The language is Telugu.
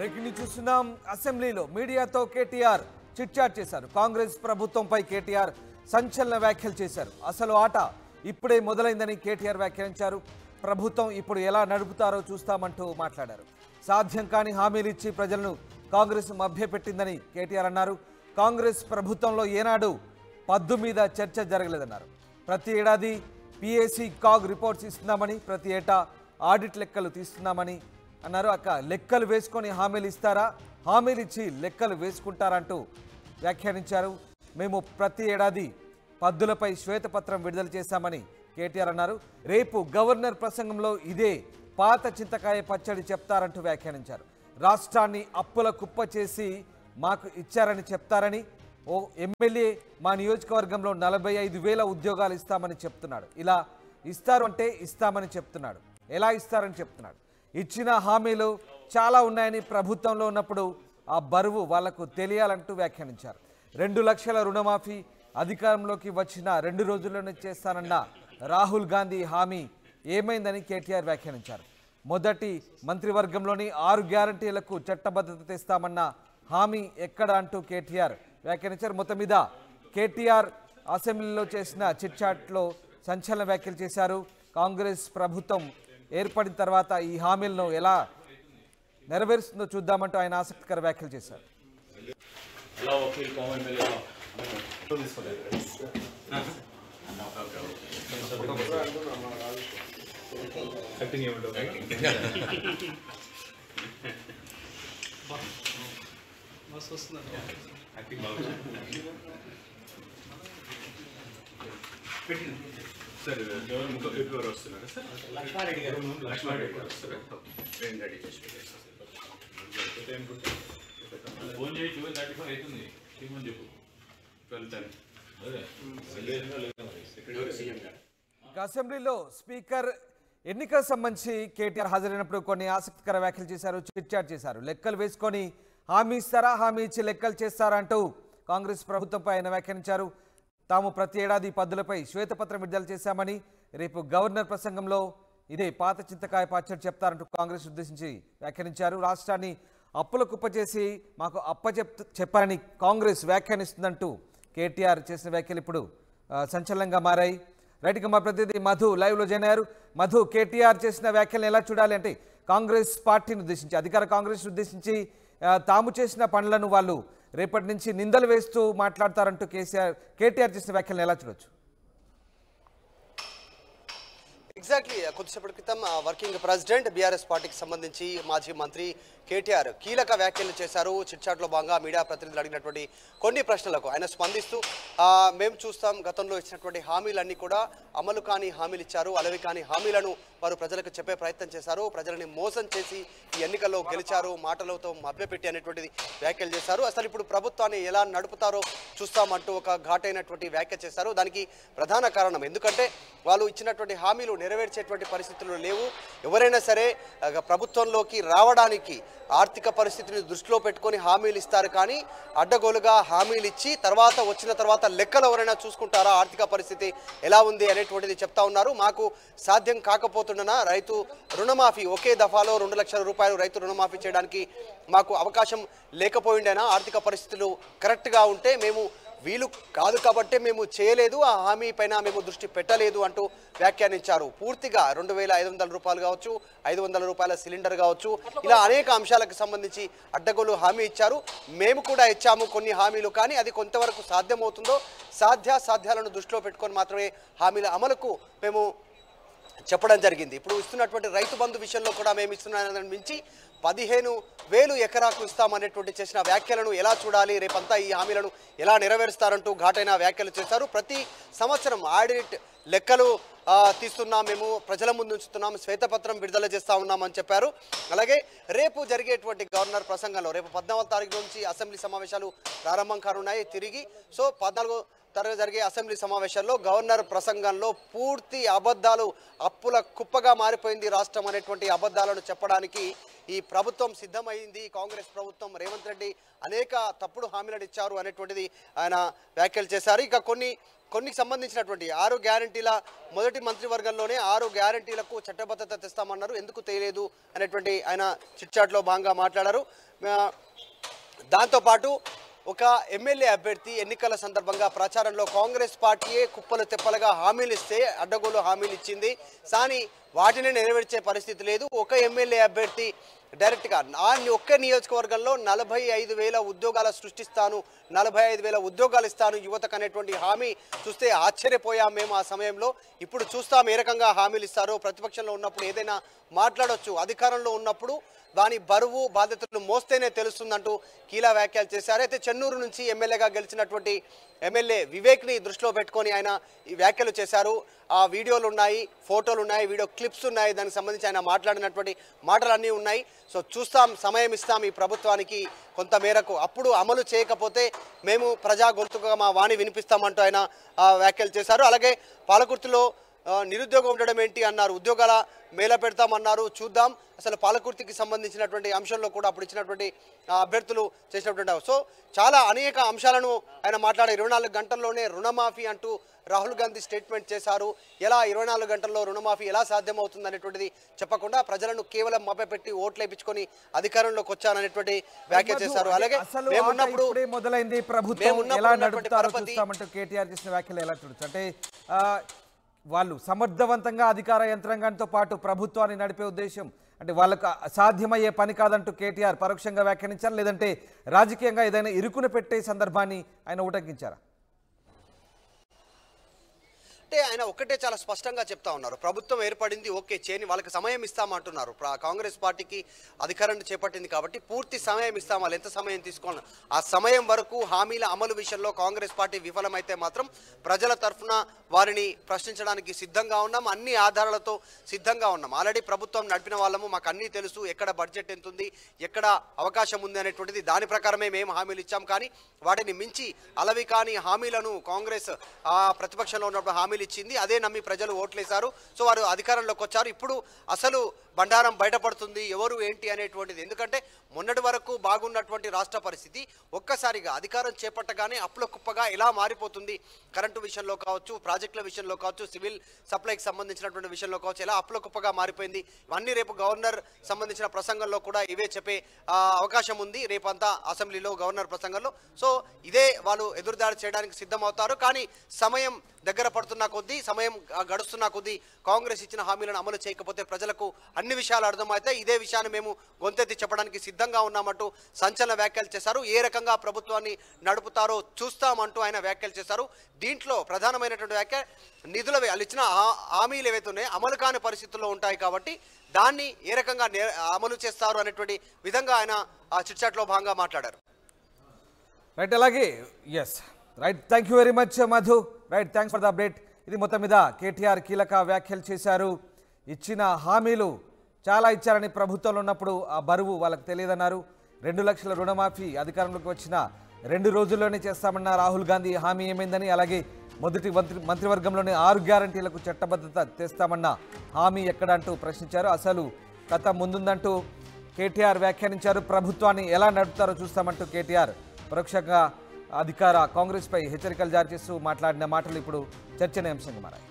బ్రేకింగ్ న్యూస్ చూస్తున్నాం అసెంబ్లీలో మీడియాతో కేటీఆర్ చిట్చాట్ చేశారు కాంగ్రెస్ ప్రభుత్వంపై కేటీఆర్ సంచలన వ్యాఖ్యలు చేశారు అసలు ఆట ఇప్పుడే మొదలైందని కేటీఆర్ వ్యాఖ్యానించారు ప్రభుత్వం ఇప్పుడు ఎలా నడుపుతారో చూస్తామంటూ మాట్లాడారు సాధ్యం కాని హామీలు ఇచ్చి ప్రజలను కాంగ్రెస్ మభ్యపెట్టిందని కేటీఆర్ అన్నారు కాంగ్రెస్ ప్రభుత్వంలో ఏనాడు పద్దు మీద చర్చ జరగలేదన్నారు ప్రతి ఏడాది పిఏసి కాగ్ రిపోర్ట్స్ ఇస్తున్నామని ప్రతి ఏటా ఆడిట్ లెక్కలు తీస్తున్నామని అన్నారు అక్క లెక్కలు వేసుకొని హామీలు ఇస్తారా హామీలు ఇచ్చి లెక్కలు వేసుకుంటారంటూ వ్యాఖ్యానించారు మేము ప్రతి ఏడాది పద్దులపై శ్వేతపత్రం విడుదల చేశామని కేటీఆర్ అన్నారు రేపు గవర్నర్ ప్రసంగంలో ఇదే పాత చింతకాయ పచ్చడి చెప్తారంటూ వ్యాఖ్యానించారు రాష్ట్రాన్ని అప్పుల కుప్ప చేసి మాకు ఇచ్చారని చెప్తారని ఓ ఎమ్మెల్యే మా నియోజకవర్గంలో నలభై ఐదు వేల ఉద్యోగాలు ఇస్తామని చెప్తున్నాడు ఇలా ఇస్తారు అంటే ఇస్తామని చెప్తున్నాడు ఎలా ఇస్తారని చెప్తున్నాడు ఇచ్చిన హామీలు చాలా ఉన్నాయని ప్రభుత్వంలో ఉన్నప్పుడు ఆ బరువు వాళ్లకు తెలియాలంటూ వ్యాఖ్యానించారు రెండు లక్షల రుణమాఫీ అధికారంలోకి వచ్చిన రెండు రోజుల్లోనే చేస్తానన్న రాహుల్ గాంధీ హామీ ఏమైందని కేటీఆర్ వ్యాఖ్యానించారు మొదటి మంత్రివర్గంలోని ఆరు గ్యారంటీలకు చట్టబద్ధత తెస్తామన్న హామీ ఎక్కడ అంటూ కేటీఆర్ వ్యాఖ్యానించారు మొత్తం మీద కేటీఆర్ అసెంబ్లీలో చేసిన చిట్చాట్లో సంచలన వ్యాఖ్యలు చేశారు కాంగ్రెస్ ప్రభుత్వం ఏర్పడిన తర్వాత ఈ హామీలను ఎలా నెరవేరుస్తుందో చూద్దామంటూ ఆయన ఆసక్తికర వ్యాఖ్యలు చేశారు ఎలా వకీల్ కౌన్ ఎమ్మెల్యే కటింగ్ సార్ ఎవరు ముఖ ఎవరు వస్తున్నారు సార్ లక్ష్మారెడ్డి గారు లక్ష్మారెడ్డి గారు వస్తారు రెడీ చేసి ఫోన్ చేయి ట్వెల్వ్ థర్టీ ఫైవ్ అవుతుంది ఏమని చెప్పు ట్వెల్వ్ టెన్ అదే సీఎం గారు ఇక అసెంబ్లీలో స్పీకర్ ఎన్నికలకు సంబంధించి కేటీఆర్ హాజరైనప్పుడు కొన్ని ఆసక్తికర వ్యాఖ్యలు చేశారు చిట్చాట్ చేశారు లెక్కలు వేసుకొని హామీ ఇస్తారా హామీ ఇచ్చి లెక్కలు చేస్తారా అంటూ కాంగ్రెస్ ప్రభుత్వంపై ఆయన వ్యాఖ్యానించారు తాము ప్రతి ఏడాది పద్దులపై శ్వేతపత్రం విడుదల చేశామని రేపు గవర్నర్ ప్రసంగంలో ఇదే పాత చింతకాయ పచ్చడి చెప్తారంటూ కాంగ్రెస్ ఉద్దేశించి వ్యాఖ్యానించారు రాష్ట్రాన్ని అప్పుల కుప్ప చేసి మాకు అప్ప చెప్ చెప్పారని కాంగ్రెస్ వ్యాఖ్యానిస్తుందంటూ కేటీఆర్ చేసిన వ్యాఖ్యలు ఇప్పుడు ఆ, సంచలనంగా మారాయి రైట్ ఇక మా ప్రతినిధి మధు లైవ్లో జాయిన్ అయ్యారు మధు కేటీఆర్ చేసిన వ్యాఖ్యలను ఎలా చూడాలి అంటే కాంగ్రెస్ పార్టీని ఉద్దేశించి అధికార కాంగ్రెస్ ఉద్దేశించి ఆ, తాము చేసిన పనులను వాళ్ళు రేపటి నుంచి నిందలు వేస్తూ మాట్లాడతారంటూ కేసీఆర్ కేటీఆర్ చేసిన వ్యాఖ్యలను ఎలా చూడొచ్చు ఎగ్జాక్ట్లీ కొద్దిసేపటి క్రితం ఆ, వర్కింగ్ ప్రెసిడెంట్ బీఆర్ఎస్ పార్టీకి సంబంధించి మాజీ మంత్రి కేటీఆర్ కీలక వ్యాఖ్యలు చేశారు చిట్చాట్లో భాగంగా మీడియా ప్రతినిధులు అడిగినటువంటి కొన్ని ప్రశ్నలకు ఆయన స్పందిస్తూ ఆ, మేము చూస్తాం గతంలో ఇచ్చినటువంటి హామీలన్నీ కూడా అమలు కాని హామీలు ఇచ్చారు అలవి కాని హామీలను వారు ప్రజలకు చెప్పే ప్రయత్నం చేశారు ప్రజలని మోసం చేసి ఈ ఎన్నికల్లో గెలిచారు మాటలతో మభ్యపెట్టి అనేటువంటిది వ్యాఖ్యలు చేశారు అసలు ఇప్పుడు ప్రభుత్వాన్ని ఎలా నడుపుతారో చూస్తామంటూ ఒక ఘాటైనటువంటి వ్యాఖ్య చేశారు దానికి ప్రధాన కారణం ఎందుకంటే వాళ్ళు ఇచ్చినటువంటి హామీలు నెరవేర్చేటువంటి పరిస్థితులు లేవు ఎవరైనా సరే ఆ, ప్రభుత్వంలోకి రావడానికి ఆర్థిక పరిస్థితిని దృష్టిలో పెట్టుకొని హామీలు ఇస్తారు కానీ అడ్డగోలుగా హామీలు ఇచ్చి తర్వాత వచ్చిన తర్వాత లెక్కలు ఎవరైనా చూసుకుంటారా ఆర్థిక పరిస్థితి ఎలా ఉంది అనేటువంటిది చెప్తా ఉన్నారు మాకు సాధ్యం కాకపోతుండనా రైతు రుణమాఫీ ఒకే దఫాలో రెండు లక్షల రూపాయలు రైతు రుణమాఫీ చేయడానికి మాకు అవకాశం లేకపోయిండేనా ఆర్థిక పరిస్థితులు కరెక్ట్గా ఉంటే మేము వీలు కాదు కాబట్టే మేము చేయలేదు ఆ హామీ పైన మేము దృష్టి పెట్టలేదు అంటూ వ్యాఖ్యానించారు పూర్తిగా రెండు వేల ఐదు వందల రూపాయలు కావచ్చు ఐదు వందల రూపాయల సిలిండర్ కావచ్చు ఇలా అనేక అంశాలకు సంబంధించి అడ్డగోలు హామీ ఇచ్చారు మేము కూడా ఇచ్చాము కొన్ని హామీలు కానీ అది కొంతవరకు సాధ్యమవుతుందో సాధ్యాసాధ్యాలను దృష్టిలో పెట్టుకొని మాత్రమే హామీల అమలుకు మేము చెప్పడం జరిగింది ఇప్పుడు ఇస్తున్నటువంటి రైతు బంధు విషయంలో కూడా మేము ఇస్తున్నామని మించి పదిహేను వేలు ఎకరాకు ఇస్తామనేటువంటి చేసిన వ్యాఖ్యలను ఎలా చూడాలి రేపంతా ఈ హామీలను ఎలా నెరవేరుస్తారంటూ ఘాటైన వ్యాఖ్యలు చేశారు ప్రతి సంవత్సరం ఆడిట్ లెక్కలు ఆ, తీస్తున్నాం మేము ప్రజల ముందు ఉంచుతున్నాం శ్వేతపత్రం విడుదల చేస్తా ఉన్నామని చెప్పారు అలాగే రేపు జరిగేటువంటి గవర్నర్ ప్రసంగంలో రేపు పద్నాలుగో తారీఖు నుంచి అసెంబ్లీ సమావేశాలు ప్రారంభం కానున్నాయి తిరిగి సో పద్నాలుగో తరగతి జరిగే అసెంబ్లీ సమావేశాల్లో గవర్నర్ ప్రసంగంలో పూర్తి అబద్ధాలు అప్పుల కుప్పగా మారిపోయింది రాష్ట్రం అనేటువంటి అబద్ధాలను చెప్పడానికి ఈ ప్రభుత్వం సిద్ధమైంది కాంగ్రెస్ ప్రభుత్వం రేవంత్ రెడ్డి అనేక తప్పుడు హామీలను ఇచ్చారు అనేటువంటిది ఆయన వ్యాఖ్యలు చేశారు ఇక కొన్ని కొన్ని సంబంధించినటువంటి ఆరు గ్యారంటీల మొదటి మంత్రివర్గంలోనే ఆరు గ్యారంటీలకు చట్టబద్ధత తెస్తామన్నారు ఎందుకు తేలేదు అనేటువంటి ఆయన చిట్చాట్లో భాగంగా మాట్లాడారు ఆ, దాంతోపాటు ఒక ఎమ్మెల్యే అభ్యర్థి ఎన్నికల సందర్భంగా ప్రచారంలో కాంగ్రెస్ పార్టీయే కుప్పలు తెప్పలుగా హామీలు ఇస్తే అడ్డగోలు హామీలు ఇచ్చింది కానీ వాటిని నెరవేర్చే పరిస్థితి లేదు ఒక ఎమ్మెల్యే అభ్యర్థి డైరెక్ట్గా ఆ ఒక్క నియోజకవర్గంలో నలభై ఐదు వేల ఉద్యోగాలు సృష్టిస్తాను నలభై ఐదు వేల ఉద్యోగాలు ఇస్తాను యువతకు అనేటువంటి హామీ చూస్తే ఆశ్చర్యపోయాం మేము ఆ సమయంలో ఇప్పుడు చూస్తాం ఏ రకంగా హామీలు ఇస్తారో ప్రతిపక్షంలో ఉన్నప్పుడు ఏదైనా మాట్లాడొచ్చు అధికారంలో ఉన్నప్పుడు దాని బరువు బాధ్యతలు మోస్తేనే తెలుస్తుందంటూ కీలా వ్యాఖ్యలు చేశారు అయితే చెన్నూరు నుంచి ఎమ్మెల్యేగా గెలిచినటువంటి ఎమ్మెల్యే వివేక్ని దృష్టిలో పెట్టుకొని ఆయన ఈ వ్యాఖ్యలు చేశారు ఆ వీడియోలు ఉన్నాయి ఫోటోలు ఉన్నాయి వీడియో క్లిప్స్ ఉన్నాయి దానికి సంబంధించి ఆయన మాట్లాడినటువంటి మాటలన్నీ ఉన్నాయి సో చూస్తాం సమయం ఇస్తాం ఈ ప్రభుత్వానికి కొంత మేరకు అప్పుడు అమలు చేయకపోతే మేము ప్రజా గొంతుగా మా వాణి వినిపిస్తామంటూ ఆయన ఆ, వ్యాఖ్యలు చేశారు అలాగే పాలకుర్తిలో ఆ, నిరుద్యోగం ఉండడం ఏంటి అన్నారు ఉద్యోగాల మేళ పెడతామన్నారు చూద్దాం అసలు పాలకుర్తికి సంబంధించినటువంటి అంశంలో కూడా అప్పుడు ఇచ్చినటువంటి ఆ, అభ్యర్థులు చేసినటువంటి సో చాలా అనేక అంశాలను ఆయన మాట్లాడే ఇరవై నాలుగు గంటల్లోనే రుణమాఫీ అంటూ రాహుల్ గాంధీ స్టేట్మెంట్ చేశారు ఎలా ఇరవై నాలుగు గంటల్లో రుణమాఫీ ఎలా సాధ్యమవుతుంది అనేటువంటిది చెప్పకుండా ప్రజలను కేవలం మభ్యపెట్టి ఓట్లు వేయించుకొని అధికారంలోకి వచ్చాననేటువంటి వ్యాఖ్య చేశారు అలాగే అసలు ఆట మేమున్నప్పుడు ఇప్పుడే మొదలైంది ప్రభుత్వం మేమున్నప్పుడు ఎలా ఉన్నటువంటి నడుపుతారో పరపతి- చూస్తామంటూ కేటీఆర్ చేసిన వ్యాఖ్యలు ఎలా చూడొచ్చు అంటే ఆ, వాళ్ళు సమర్థవంతంగా అధికార యంత్రాంగంతో పాటు ప్రభుత్వాన్ని నడిపే ఉద్దేశం అంటే వాళ్ళకు సాధ్యమయ్యే పని కాదంటూ కేటీఆర్ పరోక్షంగా వ్యాఖ్యానించారు లేదంటే రాజకీయంగా ఏదైనా ఇరుకున పెట్టే సందర్భాన్ని ఆయన ఉటంకించారా అంటే ఆయన ఒక్కటే చాలా స్పష్టంగా చెప్తా ఉన్నారు ప్రభుత్వం ఏర్పడింది ఓకే చేయని వాళ్ళకి సమయం ఇస్తామంటున్నారు ప్ర- కాంగ్రెస్ పార్టీకి అధికారాన్ని చేపట్టింది కాబట్టి పూర్తి సమయం ఇస్తాం వాళ్ళు ఎంత సమయం తీసుకోవాలి ఆ సమయం వరకు హామీల అమలు విషయంలో కాంగ్రెస్ పార్టీ విఫలమైతే మాత్రం ప్రజల తరఫున వారిని ప్రశ్నించడానికి సిద్ధంగా ఉన్నాం అన్ని ఆధారాలతో సిద్ధంగా ఉన్నాం ఆల్రెడీ ప్రభుత్వం నడిపిన వాళ్ళము మాకు అన్నీ తెలుసు ఎక్కడ బడ్జెట్ ఎంత ఉంది ఎక్కడ అవకాశం ఉంది అనేటువంటిది దాని ప్రకారమే మేము హామీలు ఇచ్చాం కానీ వాటిని మించి అలవి కాని హామీలను కాంగ్రెస్ ఆ ప్రతిపక్షంలో ఉన్నప్పుడు హామీలు ఇచ్చింది అదే నమ్మి ప్రజలు ఓట్లేశారు సో వారు అధికారంలోకి వచ్చారు ఇప్పుడు అసలు బండారం బయటపడుతుంది ఎవరు ఏంటి అనేటువంటిది ఎందుకంటే మొన్నటి వరకు బాగున్నటువంటి రాష్ట్ర పరిస్థితి ఒక్కసారిగా అధికారం చేపట్టగానే అప్పుల కుప్పగా ఎలా మారిపోతుంది కరెంటు విషయంలో కావచ్చు ప్రాజెక్టుల విషయంలో కావచ్చు సివిల్ సప్లైకి సంబంధించినటువంటి విషయంలో కావచ్చు ఎలా అప్పుల కుప్పగా మారిపోయింది ఇవన్నీ రేపు గవర్నర్ సంబంధించిన ప్రసంగంలో కూడా ఇవే చెప్పే ఆ, అవకాశం ఉంది రేపంతా అసెంబ్లీలో గవర్నర్ ప్రసంగంలో సో ఇదే వాళ్ళు ఎదురుదాడి చేయడానికి సిద్ధమవుతారు కానీ సమయం దగ్గర పడుతున్న కొద్దీ సమయం ఆ, గడుస్తున్న కొద్దీ కాంగ్రెస్ ఇచ్చిన హామీలను అమలు చేయకపోతే ప్రజలకు అన్ని విషయాలు అర్థమవుతాయి ఇదే విషయాన్ని మేము గొంతెత్తి చెప్పడానికి సిద్ధంగా ఉన్నామంటూ సంచలన వ్యాఖ్యలు చేశారు ఏ రకంగా ప్రభుత్వాన్ని నడుపుతారో చూస్తామంటూ ఆయన వ్యాఖ్యలు చేశారు దీంట్లో ప్రధానమైనటువంటి వ్యాఖ్య నిధుల వాళ్ళు ఇచ్చిన హా- హామీలు ఏవైతే ఉన్నాయో అమలు కాని పరిస్థితుల్లో ఉంటాయి కాబట్టి దాన్ని ఏ రకంగా నే- అమలు చేస్తారు అనేటువంటి విధంగా ఆయన ఆ చిట్చాట్లో భాగంగా మాట్లాడారు రైట్ అలాగే yes right thank you very much Madhu right thanks for the update ఇది మొత్తం మీద కేటీఆర్ కీలక వ్యాఖ్యలు చేశారు ఇచ్చిన హామీలు చాలా ఇచ్చారని ప్రభుత్వంలో ఉన్నప్పుడు ఆ బరువు వాళ్ళకి తెలియదన్నారు రెండు లక్షల రుణమాఫీ అధికారంలోకి వచ్చిన రెండు రోజుల్లోనే చేస్తామన్న రాహుల్ గాంధీ హామీ ఏమైందని అలాగే మొదటి మంత్రి మంత్రివర్గంలోని ఆరు గ్యారంటీలకు చట్టబద్ధత తెస్తామన్న హామీ ఎక్కడ అంటూ ప్రశ్నించారు అసలు కథ ముందుందంటూ కేటీఆర్ వ్యాఖ్యానించారు ప్రభుత్వాన్ని ఎలా నడుపుతారో చూస్తామంటూ కేటీఆర్ పరోక్షంగా అధికార కాంగ్రెస్పై హెచ్చరికలు జారీ చేస్తూ మాట్లాడిన మాటలు ఇప్పుడు చర్చనీయాంశంగా మారాయి